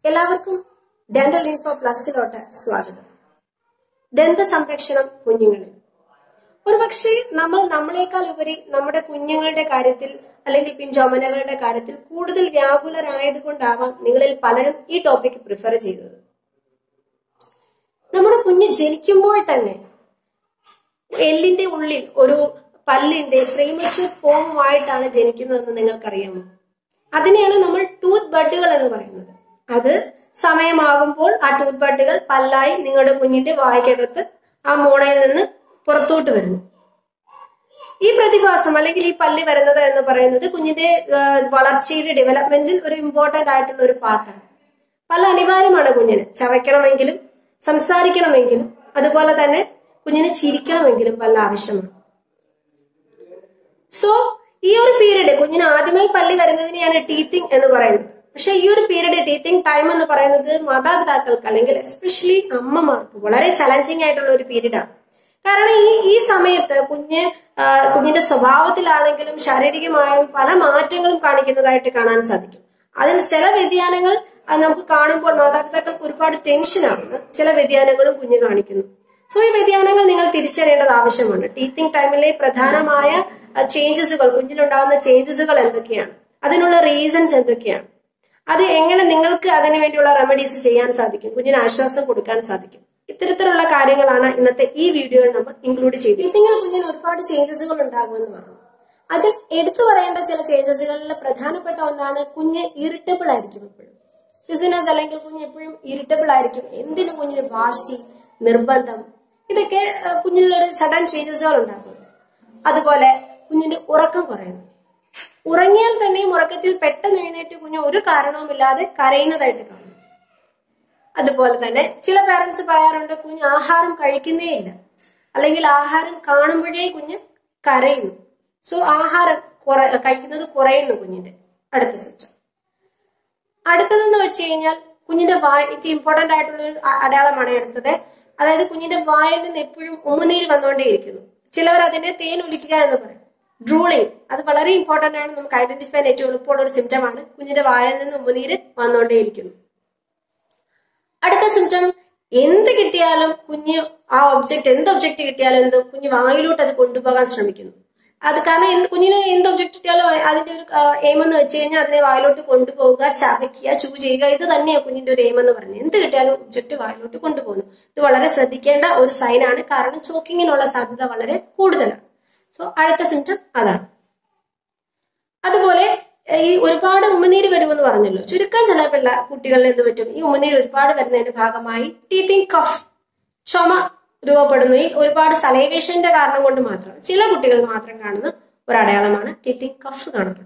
എല്ലാവർക്കും dental info പ്ലസിലോട്ട് സ്വാഗതം ദന്ത സംരക്ഷണം കുഞ്ഞുങ്ങളിൽ ഒരുപക്ഷെ നമ്മൾ നമ്മളെക്കാൾ ഉപരി നമ്മുടെ കുഞ്ഞുങ്ങളുടെ കാര്യത്തിൽ അല്ലെങ്കിൽ പിഞ്ചോമനകളുടെ കാര്യത്തിൽ കൂടുതൽ വ്യാകുലരായതുകൊണ്ടാവാം നിങ്ങളിൽ പലരും ഈ ടോപ്പിക് പ്രിഫർ ചെയ്തത് നമ്മുടെ കുഞ്ഞ് ജനിക്കുമ്പോൾ തന്നെ എല്ലിന്റെ ഉള്ളിൽ ഒരു പല്ലിന്റെ പ്രീമച്വർ ഫോമുമായിട്ടാണ് ജനിക്കുന്നതെന്ന് നിങ്ങൾക്കറിയാമോ അതിനെയാണ് നമ്മൾ ടൂത്ത് ബഡുകൾ എന്ന് പറയുന്നത് അത് സമയമാകുമ്പോൾ ആ ടൂത്ത് ബഡുകൾ പല്ലായി നിങ്ങളുടെ കുഞ്ഞിന്റെ വായ്ക്കകത്ത് ആ മോണയിൽ നിന്ന് പുറത്തോട്ട് വരുന്നു ഈ പ്രതിഭാസം അല്ലെങ്കിൽ ഈ പല്ല് വരുന്നത് എന്ന് പറയുന്നത് കുഞ്ഞിന്റെ വളർച്ചയുടെ ഡെവലപ്മെന്റിൽ ഒരു ഇമ്പോർട്ടന്റ് ആയിട്ടുള്ള ഒരു പാർട്ടാണ് പല അനിവാര്യമാണ് കുഞ്ഞിന് ചവയ്ക്കണമെങ്കിലും സംസാരിക്കണമെങ്കിലും അതുപോലെ തന്നെ കുഞ്ഞിന് ചിരിക്കണമെങ്കിലും പല ആവശ്യമാണ് സോ ഈ ഒരു പീരീഡ് കുഞ്ഞിന് ആദ്യമായി പല്ലി വരുന്നതിനെയാണ് ടീത്തിങ് എന്ന് പറയുന്നത് പക്ഷെ ഈ ഒരു പീരീഡ് ടീത്തിങ് ടൈം എന്ന് പറയുന്നത് മാതാപിതാക്കൾക്ക് അല്ലെങ്കിൽ എസ്പെഷ്യലി അമ്മമാർക്ക് വളരെ ചലഞ്ചിങ് ആയിട്ടുള്ള ഒരു പീരീഡാണ് കാരണം ഈ ഈ സമയത്ത് കുഞ്ഞ് കുഞ്ഞിന്റെ സ്വഭാവത്തിലാണെങ്കിലും ശാരീരികമായും പല മാറ്റങ്ങളും കാണിക്കുന്നതായിട്ട് കാണാൻ സാധിക്കും അതിൽ ചില വ്യതിയാനങ്ങൾ നമുക്ക് കാണുമ്പോൾ മാതാപിതാക്കൾക്ക് ഒരുപാട് ടെൻഷനാണ് ചില വ്യതിയാനങ്ങളും കുഞ്ഞ് കാണിക്കുന്നു സോ ഈ വ്യതിയാനങ്ങൾ നിങ്ങൾ തിരിച്ചറിയേണ്ടത് ആവശ്യമാണ് ടീത്തിങ് ടൈമിലെ പ്രധാനമായ ചേഞ്ചസുകൾ കുഞ്ഞിലുണ്ടാകുന്ന ചേഞ്ചസുകൾ എന്തൊക്കെയാണ് അതിനുള്ള റീസൺസ് എന്തൊക്കെയാണ് അത് എങ്ങനെ നിങ്ങൾക്ക് അതിനു വേണ്ടിയുള്ള റെമഡീസ് ചെയ്യാൻ സാധിക്കും കുഞ്ഞിന് ആശ്വാസം കൊടുക്കാൻ സാധിക്കും ഇത്തരത്തിലുള്ള കാര്യങ്ങളാണ് ഇന്നത്തെ ഈ വീഡിയോയിൽ നമ്മൾ ഇൻക്ലൂഡ് ചെയ്തത് ടീത്തിങ്ങിൽ കുഞ്ഞിന് ഒരുപാട് ചേഞ്ചസുകൾ ഉണ്ടാകുമെന്ന് പറഞ്ഞു അതിൽ എടുത്തു പറയേണ്ട ചില ചേഞ്ചസുകളിൽ പ്രധാനപ്പെട്ട ഒന്നാണ് കുഞ്ഞ് ഇറിറ്റബിൾ ആയിരിക്കും എപ്പോഴും ഫിസിനസ് അല്ലെങ്കിൽ കുഞ്ഞ് എപ്പോഴും ഇറിറ്റബിൾ ആയിരിക്കും എന്തിനു കുഞ്ഞിന് വാശി നിർബന്ധം ഇതൊക്കെ കുഞ്ഞിലൊരു സഡൻ ചേഞ്ചസുകൾ ഉണ്ടാകും അതുപോലെ കുഞ്ഞിന്റെ ഉറക്കം കുറയുന്നു ഉറങ്ങിയാൽ തന്നെയും ഉറക്കത്തിൽ പെട്ടെന്ന് എഴുന്നേറ്റ് കുഞ്ഞ് ഒരു കാരണവുമില്ലാതെ കരയുന്നതായിട്ട് കാണും അതുപോലെ തന്നെ ചില പേരൻസ് പറയാറുണ്ട് കുഞ്ഞ് ആഹാരം കഴിക്കുന്നേ ഇല്ല അല്ലെങ്കിൽ ആഹാരം കാണുമ്പോഴേ കുഞ്ഞ് കരയുന്നു സോ ആഹാരം കുറ കഴിക്കുന്നത് കുറയുന്നു കുഞ്ഞിന്റെ അടുത്ത സിസ്റ്റം അടുത്തതെന്ന് വെച്ച് കഴിഞ്ഞാൽ കുഞ്ഞിന്റെ വായ ഇമ്പോർട്ടന്റ് ആയിട്ടുള്ള ഒരു അടയാളമാണ് എടുത്തത് അതായത് കുഞ്ഞിന്റെ വായിൽ നിന്ന് എപ്പോഴും ഉമ്മുനീര് വന്നുകൊണ്ടേയിരിക്കുന്നു ചിലവർ അതിനെ തേൻ ഒലിക്കുക എന്ന് പറയും ഡ്രൂളിങ് അത് വളരെ ഇമ്പോർട്ടന്റ് ആണ് നമുക്ക് ഐഡന്റിഫൈ ചെയ്യാൻ ഏറ്റവും എളുപ്പമുള്ള ഒരു സിംറ്റം ആണ് കുഞ്ഞിന്റെ വായിൽ നിന്ന് ഉമ്മുനീര് വന്നുകൊണ്ടേയിരിക്കുന്നു അടുത്ത സിംറ്റം എന്ത് കിട്ടിയാലും കുഞ്ഞ് ആ ഒബ്ജക്റ്റ് എന്ത് ഒബ്ജക്റ്റ് കിട്ടിയാലും എന്ത് കുഞ്ഞ് വായിലോട്ട് അത് കൊണ്ടുപോകാൻ ശ്രമിക്കുന്നു അത് കാരണം കുഞ്ഞിന് എന്ത് ഒബ്ജക്റ്റ് കിട്ടിയാലും അതിന്റെ ഒരു എയിം എന്ന് വെച്ച് കഴിഞ്ഞാൽ അതിനെ വായിലോട്ട് കൊണ്ടുപോവുക ചവയ്ക്കുക ചൂ ചെയ്യുക ഇത് തന്നെയാണ് കുഞ്ഞിന്റെ ഒരു എയിം എന്ന് പറയുന്നത് എന്ത് കിട്ടിയാലും ഒബ്ജക്റ്റ് വായിലോട്ട് കൊണ്ടുപോകുന്നു ഇത് വളരെ ശ്രദ്ധിക്കേണ്ട ഒരു സൈനാണ് കാരണം ചോക്കിങ്ങിനുള്ള സാധ്യത വളരെ കൂടുതലാണ് സോ അടുത്ത സിംറ്റം അതാണ് അതുപോലെ ഈ ഒരുപാട് ഉമ്മനീര് വരുമെന്ന് പറഞ്ഞല്ലോ ചുരുക്കം ചില പിള്ള കുട്ടികളിൽ എന്ത് പറ്റും ഈ ഉമ്മനീര് ഒരുപാട് വരുന്നതിന്റെ ഭാഗമായി ടീത്തിങ് കഫ് ചുമ രൂപപ്പെടുന്നു ഈ ഒരുപാട് സലൈവേഷന്റെ കാരണം കൊണ്ട് മാത്രമാണ് ചില കുട്ടികൾ മാത്രം കാണുന്ന ഒരു അടയാളമാണ് ടീത്തിങ് കഫ് കാണപ്പെടുന്നത്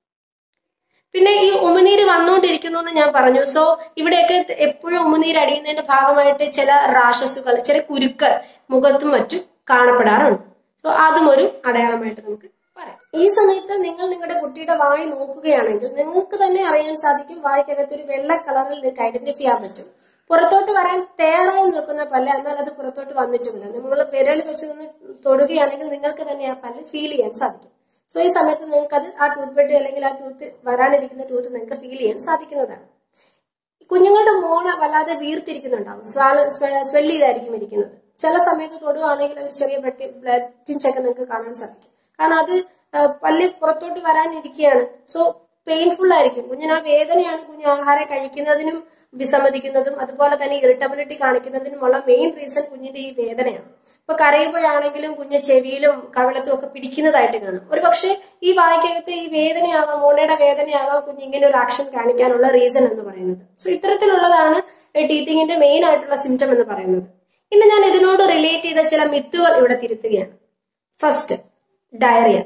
പിന്നെ ഈ ഉമിനീര് വന്നുകൊണ്ടിരിക്കുന്നു എന്ന് ഞാൻ പറഞ്ഞു സോ ഇവിടെയൊക്കെ എപ്പോഴും ഉമിനീര് അടിയുന്നതിന്റെ ഭാഗമായിട്ട് ചില റാഷസുകൾ ചില കുരുക്കൾ മുഖത്തും മറ്റും കാണപ്പെടാറുണ്ട് സോ അതും ഒരു അടയാളമായിട്ട് നമുക്ക് പറയാം ഈ സമയത്ത് നിങ്ങൾ നിങ്ങളുടെ കുട്ടിയുടെ വായി നോക്കുകയാണെങ്കിൽ നിങ്ങൾക്ക് തന്നെ അറിയാൻ സാധിക്കും വായ്ക്കകത്ത് ഒരു വെള്ള കളറിൽ നിങ്ങൾക്ക് ഐഡന്റിഫൈ ചെയ്യാൻ പറ്റും പുറത്തോട്ട് വരാൻ തയ്യാറായി നിൽക്കുന്ന പല്ല് എന്നാൽ അത് പുറത്തോട്ട് വന്നിട്ടുമില്ല നിങ്ങൾ വിരൽ വെച്ച് നിന്ന് തൊടുകയാണെങ്കിൽ നിങ്ങൾക്ക് തന്നെ ആ പല്ല് ഫീൽ ചെയ്യാൻ സാധിക്കും സോ ഈ സമയത്ത് നിങ്ങൾക്ക് അത് ആ ടൂത്ത് ബെഡ് അല്ലെങ്കിൽ ആ ടൂത്ത് വരാനിരിക്കുന്ന ടൂത്ത് നിങ്ങൾക്ക് ഫീൽ ചെയ്യാൻ സാധിക്കുന്നതാണ് കുഞ്ഞുങ്ങളുടെ മോണ വല്ലാതെ വീർത്തിരിക്കുന്നുണ്ടാവും സ്വാല സ്വെല് ചെയ്തായിരിക്കും ഇരിക്കുന്നത് ചില സമയത്ത് തൊടുവാണെങ്കിൽ ഒരു ചെറിയ ബ്ലഡ് ബ്ലഡ് ടിഞ്ചൊക്കെ നിങ്ങൾക്ക് കാണാൻ സാധിക്കും കാരണം അത് പല്ല് പുറത്തോട്ട് വരാനിരിക്കുകയാണ് സോ പെയിൻഫുൾ ആയിരിക്കും കുഞ്ഞിന് ആ വേദനയാണ് കുഞ്ഞ് ആഹാരം കഴിക്കുന്നതിനും വിസമ്മതിക്കുന്നതും അതുപോലെ തന്നെ ഇറിറ്റബിലിറ്റി കാണിക്കുന്നതിനുമുള്ള മെയിൻ റീസൺ കുഞ്ഞിന്റെ ഈ വേദനയാണ് ഇപ്പൊ കരയുമ്പോഴാണെങ്കിലും കുഞ്ഞ് ചെവിയിലും കവിളത്തും ഒക്കെ പിടിക്കുന്നതായിട്ട് കാണാം ഒരു പക്ഷേ ഈ വായിക്കകത്ത് ഈ വേദനയാകാം മോണയുടെ വേദനയാകാം കുഞ്ഞ് ഇങ്ങനെ ഒരു ആക്ഷൻ കാണിക്കാനുള്ള റീസൺ എന്ന് പറയുന്നത് സോ ഇത്തരത്തിലുള്ളതാണ് ടീത്തിങ്ങിന്റെ മെയിൻ ആയിട്ടുള്ള സിംറ്റം എന്ന് പറയുന്നത് ഇന്ന് ഞാൻ ഇതിനോട് റിലേറ്റ് ചെയ്ത ചില മിത്തുകൾ ഇവിടെ തിരുത്തുകയാണ് ഫസ്റ്റ് ഡയറിയ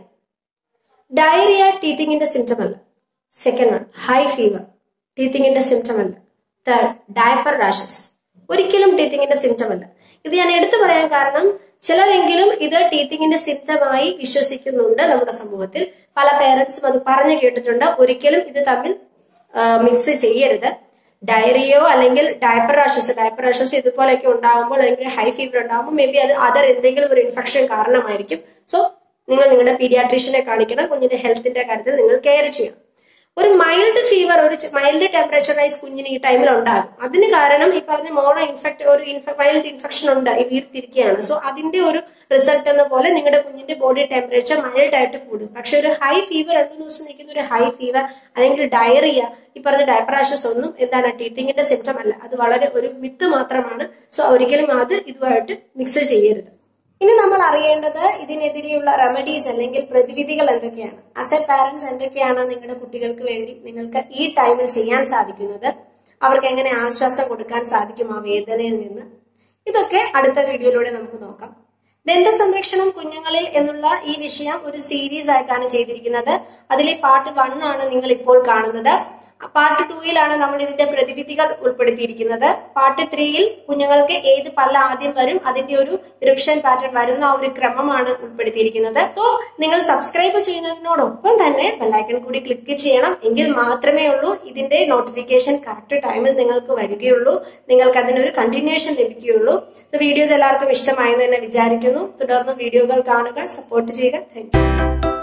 ഡയറിയ ടീത്തിങ്ങിന്റെ സിംറ്റം അല്ല സെക്കൻഡ് വൺ ഹൈ ഫീവർ ടീത്തിങ്ങിന്റെ സിംറ്റം അല്ല തേർഡ് ഡയപ്പർ റാഷസ് ഒരിക്കലും ടീത്തിങ്ങിന്റെ സിംറ്റം അല്ല ഇത് ഞാൻ എടുത്തു പറയാൻ കാരണം ചിലരെങ്കിലും ഇത് ടീത്തിങ്ങിന്റെ സിംറ്റമായി വിശ്വസിക്കുന്നുണ്ട് നമ്മുടെ സമൂഹത്തിൽ പല പേരൻസും അത് പറഞ്ഞു കേട്ടിട്ടുണ്ട് ഒരിക്കലും ഇത് തമ്മിൽ മിക്സ് ചെയ്യരുത് ഡയറിയോ അല്ലെങ്കിൽ ഡയപ്പർ റാഷസ് ഡയപ്പർ റാഷസ് ഇതുപോലെയൊക്കെ ഉണ്ടാകുമ്പോൾ അല്ലെങ്കിൽ ഹൈ ഫീവർ ഉണ്ടാകുമ്പോൾ മേ ബി അത് അതർ എന്തെങ്കിലും ഒരു ഇൻഫെക്ഷൻ കാരണമായിരിക്കും സോ നിങ്ങൾ നിങ്ങളുടെ പീഡിയാട്രീഷ്യനെ കാണിക്കണം കുഞ്ഞിന്റെ ഹെൽത്തിന്റെ കാര്യത്തിൽ നിങ്ങൾ കെയർ ചെയ്യണം ഒരു മൈൽഡ് ഫീവർ ഒരു മൈൽഡ് ടെമ്പറേച്ചർ റൈസ് കുഞ്ഞിന് ഈ ടൈമിൽ ഉണ്ടാകും അതിന് കാരണം ഈ പറഞ്ഞ മോണോ ഇൻഫെക്ട് ഒരു മൈൽഡ് ഇൻഫെക്ഷൻ ഉണ്ട് ഈ വീർത്തിരിക്കുകയാണ് സോ അതിന്റെ ഒരു റിസൾട്ട് എന്ന പോലെ നിങ്ങളുടെ കുഞ്ഞിന്റെ ബോഡി ടെമ്പറേച്ചർ മൈൽഡ് ആയിട്ട് കൂടും പക്ഷെ ഒരു ഹൈ ഫീവർ രണ്ടു ദിവസം നിൽക്കുന്ന ഒരു ഹൈ ഫീവർ അല്ലെങ്കിൽ ഡയറിയ ഈ പറഞ്ഞ ഡയപ്രാഷസ് ഒന്നും എന്താണ് ടീത്തിങ്ങിന്റെ സിംറ്റം അല്ല അത് വളരെ ഒരു മിത്ത് മാത്രമാണ് സോ ഒരിക്കലും അത് ഇതുമായിട്ട് മിക്സ് ചെയ്യരുത് ഇനി നമ്മൾ അറിയേണ്ടത് ഇതിനെതിരെയുള്ള റെമഡീസ് അല്ലെങ്കിൽ പ്രതിവിധികൾ എന്തൊക്കെയാണ് ആസ് എ പാരന്റ്സ് എന്തൊക്കെയാണ് നിങ്ങളുടെ കുട്ടികൾക്ക് വേണ്ടി നിങ്ങൾക്ക് ഈ ടൈമിൽ ചെയ്യാൻ സാധിക്കുന്നത് അവർക്ക് എങ്ങനെ ആശ്വാസം കൊടുക്കാൻ സാധിക്കും ആ വേദനയിൽ നിന്ന് ഇതൊക്കെ അടുത്ത വീഡിയോയിലൂടെ നമുക്ക് നോക്കാം ദന്ത സംരക്ഷണം കുഞ്ഞുങ്ങളിൽ എന്നുള്ള ഈ വിഷയം ഒരു സീരീസ് ആയിട്ടാണ് ചെയ്തിരിക്കുന്നത് അതിലെ പാർട്ട് വൺ ആണ് നിങ്ങൾ ഇപ്പോൾ കാണുന്നത് പാർട്ട് ടൂയിലാണ് നമ്മൾ ഇതിന്റെ പ്രതിവിധികൾ ഉൾപ്പെടുത്തിയിരിക്കുന്നത് പാർട്ട് ത്രീയിൽ കുഞ്ഞുങ്ങൾക്ക് ഏത് പല്ല ആദ്യം വരും അതിന്റെ ഒരു ഇറിപ്ഷൻ പാറ്റേൺ വരുന്ന ആ ഒരു ക്രമമാണ് ഉൾപ്പെടുത്തിയിരിക്കുന്നത് സോ നിങ്ങൾ സബ്സ്ക്രൈബ് ചെയ്യുന്നതിനോടൊപ്പം തന്നെ ബെല്ലൈക്കൺ കൂടി ക്ലിക്ക് ചെയ്യണം എങ്കിൽ മാത്രമേ ഉള്ളൂ ഇതിന്റെ നോട്ടിഫിക്കേഷൻ കറക്റ്റ് ടൈമിൽ നിങ്ങൾക്ക് വരികയുള്ളൂ നിങ്ങൾക്ക് അതിനൊരു കണ്ടിന്യൂഷൻ ലഭിക്കുകയുള്ളൂ സോ വീഡിയോസ് എല്ലാവർക്കും ഇഷ്ടമായെന്ന് തന്നെ വിചാരിക്കുന്നു തുടർന്ന് വീഡിയോകൾ കാണുക സപ്പോർട്ട് ചെയ്യുക താങ്ക്